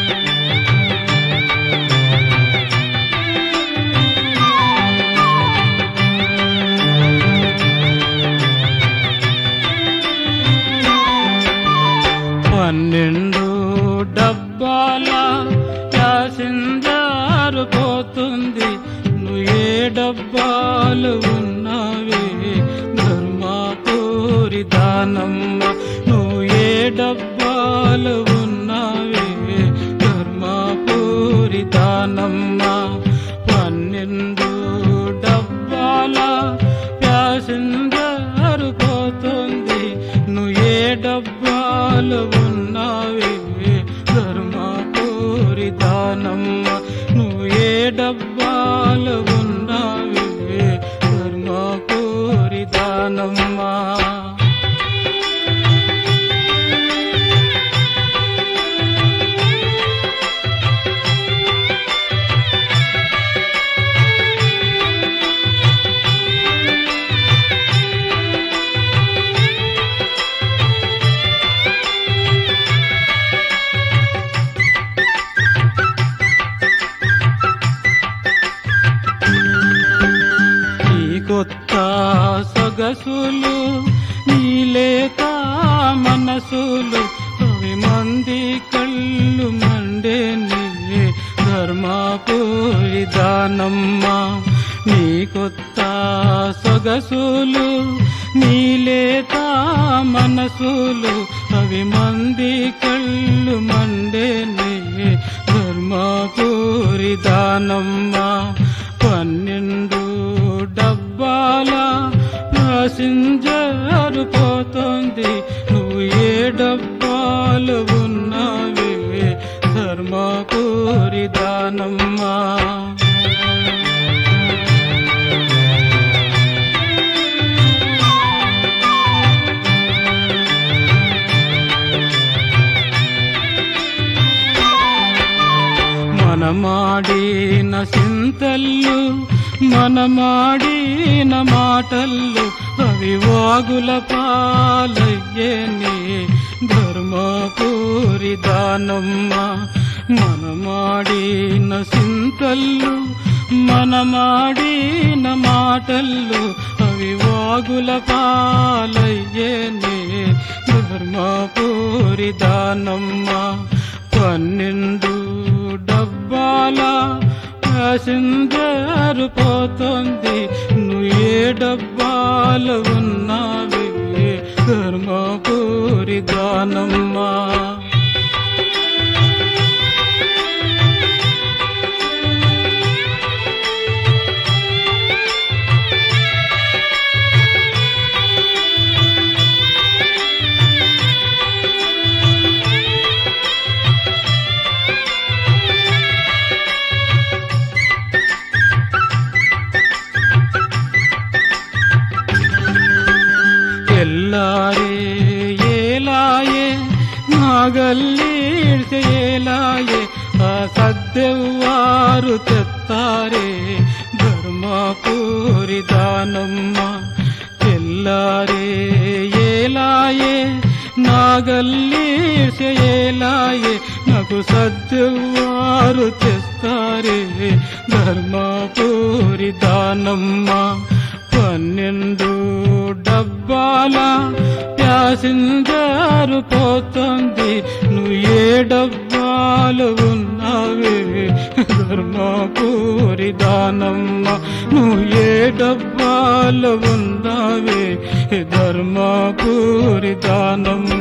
పన్నెండు డబ్బాల ప్యాసింజర్ పోతుంది నువ్వు ఏ డబ్బాలు ఉన్నావే ధర్మాపూరి దానమ్మ నువ్వు ఏ డబ్బాలు ఉన్నావే ధర్మాపూరి దానమ్మ పన్నెండు డబ్బాల ప్యాసింజర్ పోతుంది నువ్వు ఏ డబ్బాలు ఉన్నావే ధర్మపూరి దానమ్మ నువ్వు ఏ డబ్బాలు ఉన్నావే ధర్మపూరి దానమ్మ ఈ కొత్త సొగసులు నీలేత మనసులు అవి మంది కళ్ళు మండే నీ ధర్మాపూరి దానమ్మ నీ కొత్త సొగసులు నీలేత మనసులు అవి మంది కళ్ళు మండే నీ ధర్మాపూరి దానమ్మ పన్నెండు డబ్బాల ప్యాసింజర్ పోతుంది నువ్వు ఏ డబ్బాలు ఉన్నావే ధర్మపూరి దానమ్మా మనమాడిన సింతల్లు మనమాడిన మాటల్లు అవి వాగుల పాలయ్యేని ధర్మపూరి దానమ్మ మనమాడిన సింతల్లు మనమాడిన మాటల్లు అవి వాగుల పాలయ్యేని ధర్మపూరి దానమ్మ పన్నెండు డబ్బాల ప్యాసింజర్ పోతుంది నువ్వు ఏ డబ్బాలు ఉన్నావి ధర్మపూరి దానమ్మా ಎಲ್ಲಾರೇ ಏಲಾಯೆ ನಾಗಲ್ಲೀಡ್ಸೆ ಏಲಾಯೆ ಆ ಸದ್ದೆವ್ವಾರು ತೆತ್ತಾರೆ ಧರ್ಮಪೂರಿ ದಾನಮ್ಮ ಎಲ್ಲಾರೇ ಏಲಾಯೆ నాగల్లీసే ఏలాయే నాకు సద్దువారు తెస్తారే ధర్మపూరి దానమ్మ పన్నెండు డబ్బాల ప్యాసింజర్ పోతుంది నువ్వు ఏ డబ్బాలు ఉన్నావే ధర్మపూరి దానమ్మ నువ్వు ఏ డబ్బాలు ఉన్నావే ధర్మపూరి దానమ్మ